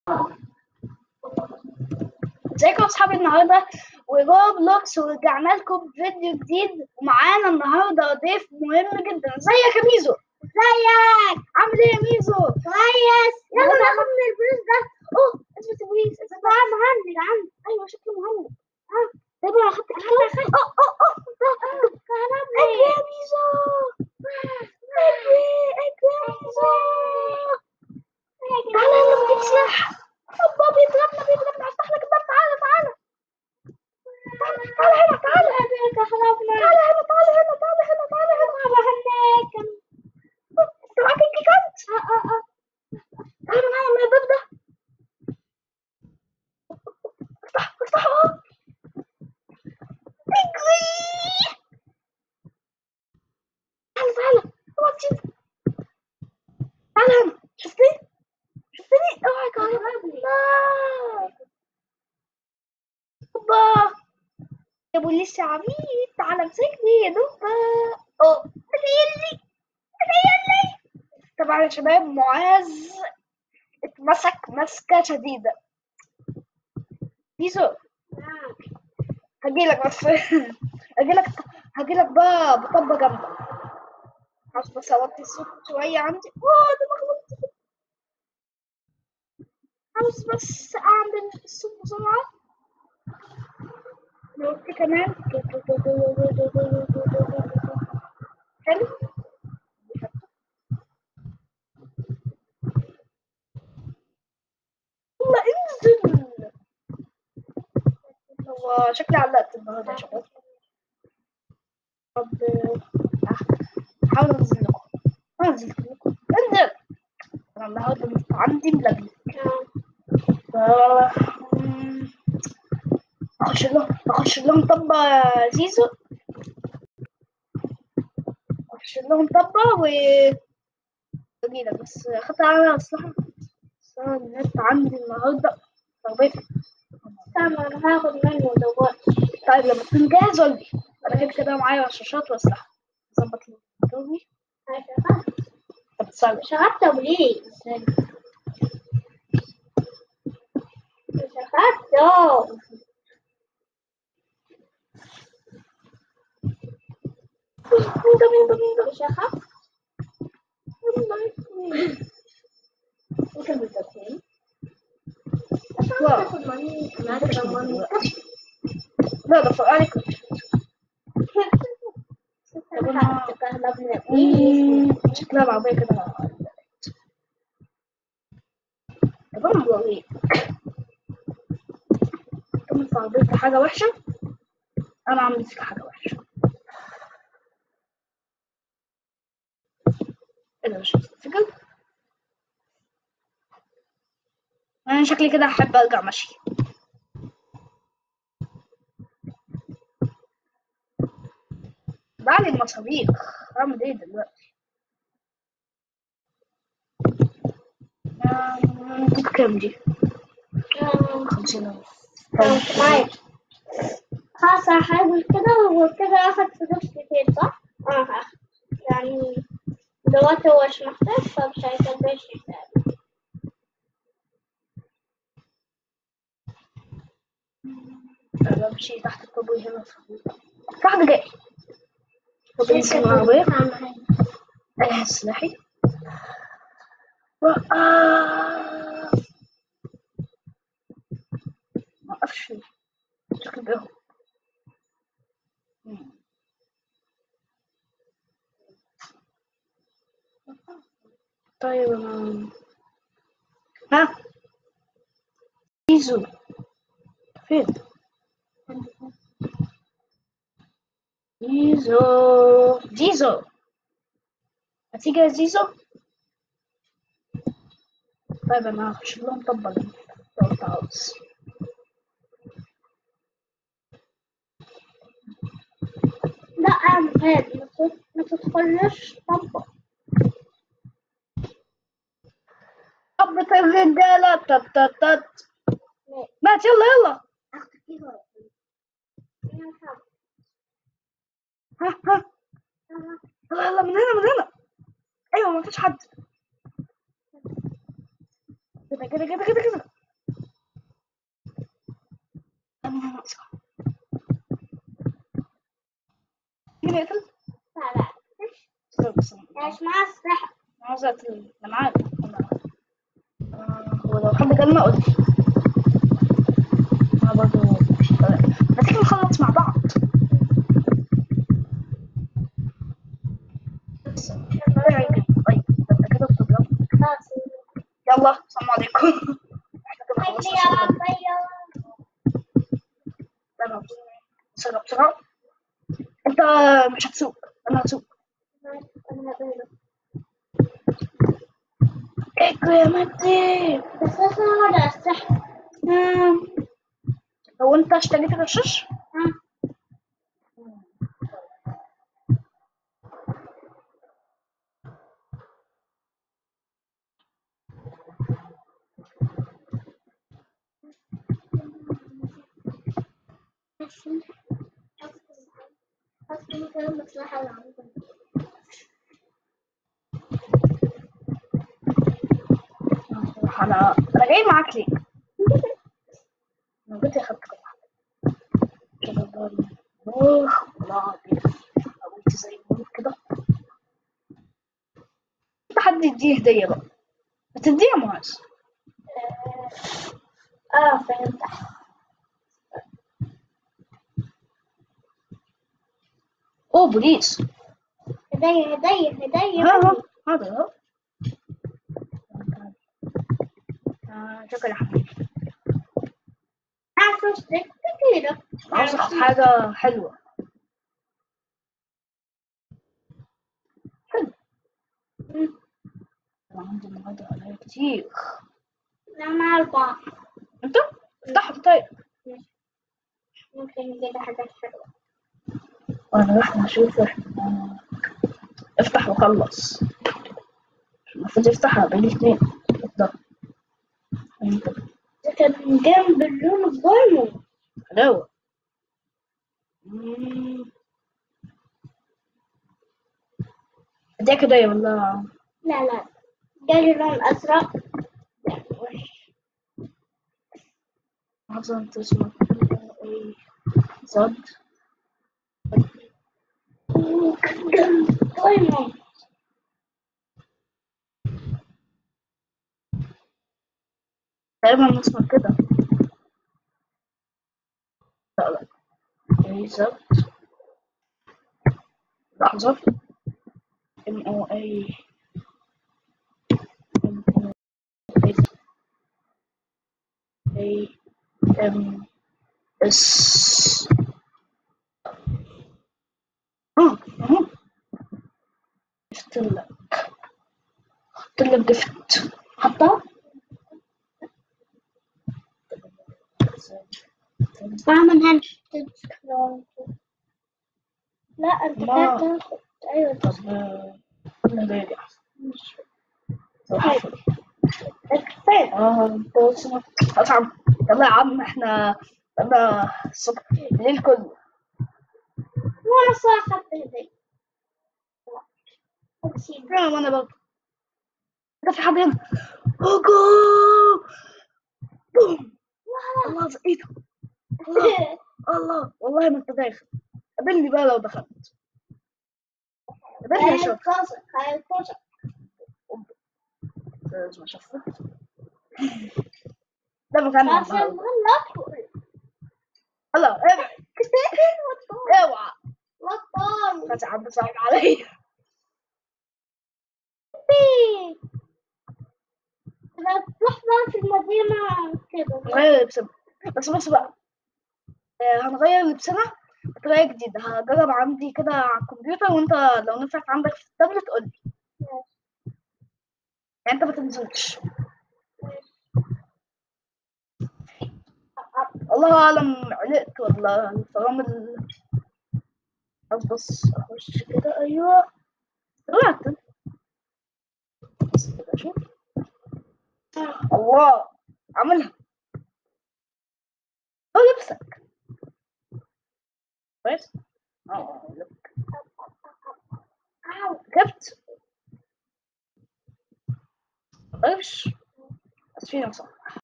ازيكم يا اصحابي النهارده وروبلوكس ورجعنا لكم بفيديو جديد ومعانا النهارده ضيف مهم جدا ازيك يا ميزو ازيك عامل ايه يا ميزو كويس يلا يلا. ناخد من الفلوس ده اوه اثبت ابليس اثبت ده مهند عندي ايوه شكله مهند ها طيب انا اخدت أنا كتاب اوه اوه اوه كهربني اجري يا ميزو اجري اجري يا ميزو تعالى يلا نجيب سلاح بابا بيضربنا بيضربنا افتح لك الباب تعالى تعالى تعالى هنا تعالى كهربنا تعالى هنا تعالى هنا تعالى هنا تعالى هنا هناك انت معاك الكيكات تعالى معايا من الباب ده افتح افتح اه اجري تعالى تعالى اوعى تسيب تعالى هنا شفتني شفتني اوعى كهربني لا اوبا يا بوليس يا عبيد تعالى امسكني يا دوبا اوه تخيلي تخيلي طبعا يا شباب معاذ اتمسك مسكة شديدة بيزو هجيلك بس هجيلك هجيلك بقى بطبة جامدة عاوز بس اوطي الصوت شوية عندي اوه ده مخلوق عاوز بس اعمل الصوت بسرعة نوطي كمان حلو يلا انزل هو شكلي علقت النهارده يا شباب طب حاول انزل لكم انزل لكم انزل انا النهارده عندي ملجلج ف مم، اخش لهم اخش لهم طبة زيزو اخش لهم طبة و اجيلك بس اخدت على اسلحة بس أنا النت عندي النهارده تربيتي استنى انا هاخد منه دلوقتي طيب لما تكون جاهز قول لي انا كده كده معايا رشاشات واسلحة ظبط لي طب تصرف شغلت ابليس شغلته مين ده مين ده مين ده شغلت ممكن بالتفصيل واو. تاخد ماني انا كده ماني لا ده فرق عليك مم، شكلها العربية كده طب انا هوريك طب انت عربيتك حاجة وحشة انا عملت فيك حاجة وحشة ايه ده مش مستفيد انا شكلي كده احب ارجع مشي بعد المصاريف اعمل ايه دلوقتي آم، دي بكام دي؟ خمسين ألف معاك خلاص هحاول كده وكده اخد فلوس كتير صح؟ اه هاخد يعني دلوقتي هو مش محتاج فمش هيكملش حساب أنا بمشي تحت الكوبري هنا في واحد جاي طب ينزل من العربية ايه سلاحي وقف ما وقفش شكله بيهرب مم. طيب أنا ها زيزو فين زيزو زيزو هتيجي يا زيزو طيب انا هخش لهم طبق لو انت عاوز لا اعمل هادي ما تد- ما تدخلش طبق طبة الرجالة تت تت تت مات يلا يلا اختك ايه هو؟ ها ها يلا يلا من هنا من هنا ايوه ما فيش حد كده كده كده كده كده صح مين يقتل؟ لا لا استنى بس ايش معاه السحر عاوزة اللي معاك هو لو حد قال ما قلت ما برضه ما تيجي نخلص مع بعض بس طيب انت كده بتضرب خلاص يلا السلام عليكم احنا كده هيا خلصنا يا الشغل. عطية يلا بسرعة بسرعة انت مش هتسوق انا هسوق أنا هبينه. ايكو يا مجدي بس بس هذا السحر هو انت اشتريت الرشاش؟ ها أصل كلام مصلحة العامة. انا انا جاي معاك ليه؟ انا قلت اخدت كل حاجه كده ضاري اوه والله عظيم قلت زي ما قلت كده انت حد يديه هديه بقى هتديه يا معاذ اه فهمت اوه بوليس هدية هدية هدية ها ها بدي. هذا هو آه، شكرا يا حبيبي عارفة ايش بدك كثيرة عاوز اخد حاجه حلوه حلو انا عندي النهارده عليا كتير أنا مع البعض انت افتحها طيب ممكن نجيب حاجات حلوة وانا راح اشوف احنا افتح وخلص المفروض يفتحها بين اتنين ده انت ده كان جنب اللون الظلمي حلاوة مم. دي كده يا والله لا لا جالي لون أزرق وش حافظة انت اسمك ايه صد كان جنب ظلمي تقريبا اسمك كده لا لا ايه صد لحظة ام او اي ام او اي ام اس اه اه جفت لك حط لك جفت حطها بعمل هاند لا انت ما- كده تاخد ايوه طب آه، خدنا ده دي احسن صراحة. كفايه اه انت اسمك اطعم يلا يا عم احنا انا الصبح الليل كله وانا صراحه اخذت هديه أكسيد. نعم انا برضه ده في حد هنا اوجو بوم الله ايه ده الله الله والله ما انت داخل قابلني بقى لو دخلت قابلني يا شباب هيتكسر هيتكسر لازم اشوفه ده مكان عشان غلط هلا ابعد اوعى بطل فتح عبد صعب عليا انا تروح بقى في المدينة كده نغير لبسنا بس بص بقى آه، هنغير لبسنا بطريقة جديدة هجرب عندي كده على الكمبيوتر وانت لو نفعت عندك في التابلت قول لي يعني انت ما تنزلش الله اعلم علقت ولا الفرامل بس بس اخش كده ايوه طلعت بس كده شوف الله عملها هو لبسك كويس اه لك ركبت طيبش بس فينا صح